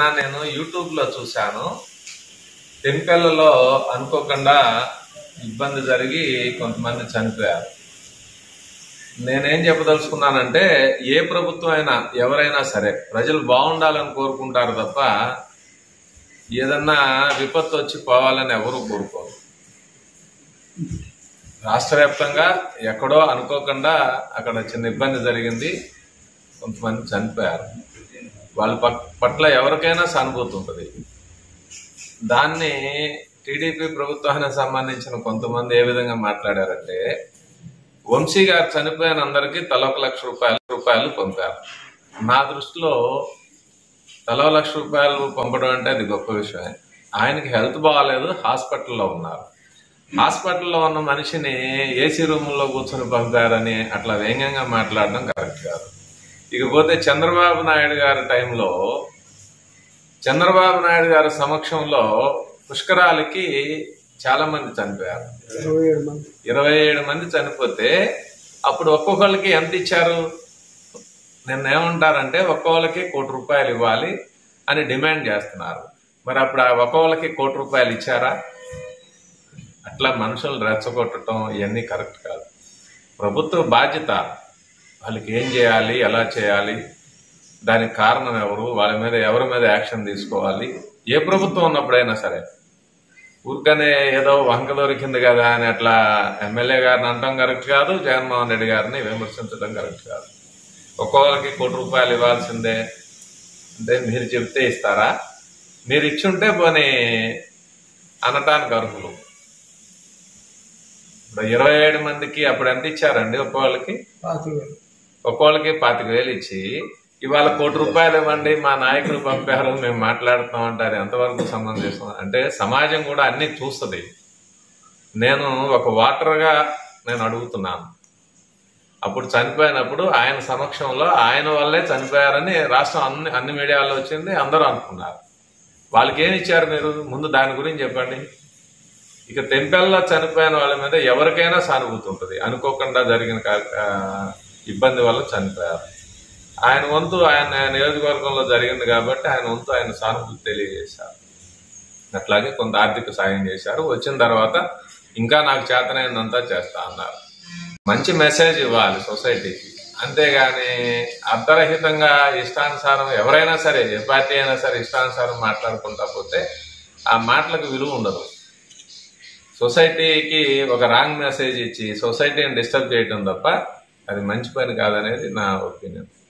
నిన్న నేను యూట్యూబ్ లో చూశాను టెంపెల్లలో అనుకోకుండా ఇబ్బంది జరిగి కొంతమంది చనిపోయారు నేనేం చెప్పదలుచుకున్నానంటే ఏ ప్రభుత్వం అయినా ఎవరైనా సరే ప్రజలు బాగుండాలని కోరుకుంటారు తప్ప ఏదన్నా విపత్తు వచ్చి పోవాలని ఎవరు కోరుకోరు రాష్ట్ర వ్యాప్తంగా ఎక్కడో అనుకోకుండా అక్కడ చిన్న ఇబ్బంది జరిగింది కొంతమంది చనిపోయారు వాళ్ళ పక్- పట్ల ఎవరికైనా సానుభూతి ఉంటుంది దాన్ని టీడీపీ ప్రభుత్వానికి సంబంధించిన కొంతమంది ఏ విధంగా మాట్లాడారంటే వంశీ గారు చనిపోయిన అందరికీ తల ఒక లక్ష రూపాయలు రూపాయలు పంపారు నా దృష్టిలో తల ఒక లక్ష రూపాయలు పంపడం అంటే అది గొప్ప విషయమే ఆయనకి హెల్త్ బాగాలేదు హాస్పిటల్లో ఉన్నారు హాస్పిటల్లో ఉన్న మనిషిని ఏసీ రూముల్లో కూర్చొని పంపారని అట్లా వ్యంగ్యంగా మాట్లాడడం కరెక్ట్ కాదు ఇకపోతే చంద్రబాబు నాయుడు గారి టైంలో చంద్రబాబు నాయుడు గారి సమక్షంలో పుష్కరాలకి చాలా మంది చనిపోయారు ఇరవై ఏడు మంది ఇరవై ఏడు మంది చనిపోతే అప్పుడు ఒక్కొక్కళ్ళకి ఎంత ఇచ్చారు నిన్న ఏమంటారంటే ఒక్కొక్కళ్ళకి కోటి రూపాయలు ఇవ్వాలి అని డిమాండ్ చేస్తున్నారు మరి అప్పుడు ఆ ఒక్కొక్కళ్ళకి కోటి రూపాయలు ఇచ్చారా అట్లా మనుషులు రెచ్చగొట్టడం ఇవన్నీ కరెక్ట్ కాదు ప్రభుత్వ బాధ్యత వాళ్ళకి ఏం చేయాలి ఎలా చేయాలి దానికి కారణం ఎవరు వాళ్ళ మీద ఎవరి మీద యాక్షన్ తీసుకోవాలి ఏ ప్రభుత్వం ఉన్నప్పుడైనా సరే ఊరికనే ఏదో వంక దొరికింది కదా అని అట్లా ఎమ్మెల్యే గారిని అనడం కరెక్ట్ కాదు జగన్మోహన్ రెడ్డి గారిని విమర్శించడం కరెక్ట్ కాదు ఒక్కొక్కరికి కోటి రూపాయలు ఇవ్వాల్సిందే అంటే మీరు చెప్తే ఇస్తారా మీరు ఇచ్చుంటే పోనీ అనటానికి అర్హులు ఇప్పుడు ఇరవై ఏడు మందికి అప్పుడు ఎంత ఇచ్చారండి ఒక్కొక్కళ్ళకి పాతిక వేలు ఒక్కొక్కళ్ళకి పాతిక వేలు ఇచ్చి ఇవాళ కోటి రూపాయలు ఇవ్వండి మా నాయకులు పంపారు మేము మాట్లాడుతున్నాం అంటే అది ఎంతవరకు సంబంధించిన అంటే సమాజం కూడా అన్ని చూస్తుంది నేను ఒక వాటర్గా నేను అడుగుతున్నాను అప్పుడు చనిపోయినప్పుడు ఆయన సమక్షంలో ఆయన వల్లే చనిపోయారని రాష్ట్రం అన్ని అన్ని మీడియాలో వచ్చింది అందరూ అనుకున్నారు వాళ్ళకి ఏమి ఇచ్చారు మీరు ముందు దాని గురించి చెప్పండి ఇక టెంపెల్లో చనిపోయిన వాళ్ళ మీద ఎవరికైనా సానుభూతి ఉంటుంది అనుకోకుండా జరిగిన కా- ఆ, ఇబ్బంది వల్ల చనిపోయారు ఆయన వంతు ఆయన నియోజకవర్గంలో జరిగింది కాబట్టి ఆయన వంతు ఆయన సానుభూతి తెలియజేశారు అట్లాగే కొంత ఆర్థిక సాయం చేశారు వచ్చిన తర్వాత ఇంకా నాకు చేతనైనంతా చేస్తా అన్నారు మంచి మెసేజ్ ఇవ్వాలి సొసైటీకి అంతేగాని అర్ధరహితంగా ఇష్టానుసారం ఎవరైనా సరే ఏ పార్టీ అయినా సరే ఇష్టానుసారం మాట్లాడుకుంటా పోతే ఆ మాటలకు విలువ ఉండదు సొసైటీకి ఒక రాంగ్ మెసేజ్ ఇచ్చి సొసైటీని డిస్టర్బ్ చేయటం తప్ప అది మంచి పని కాదనేది నా ఒపీనియన్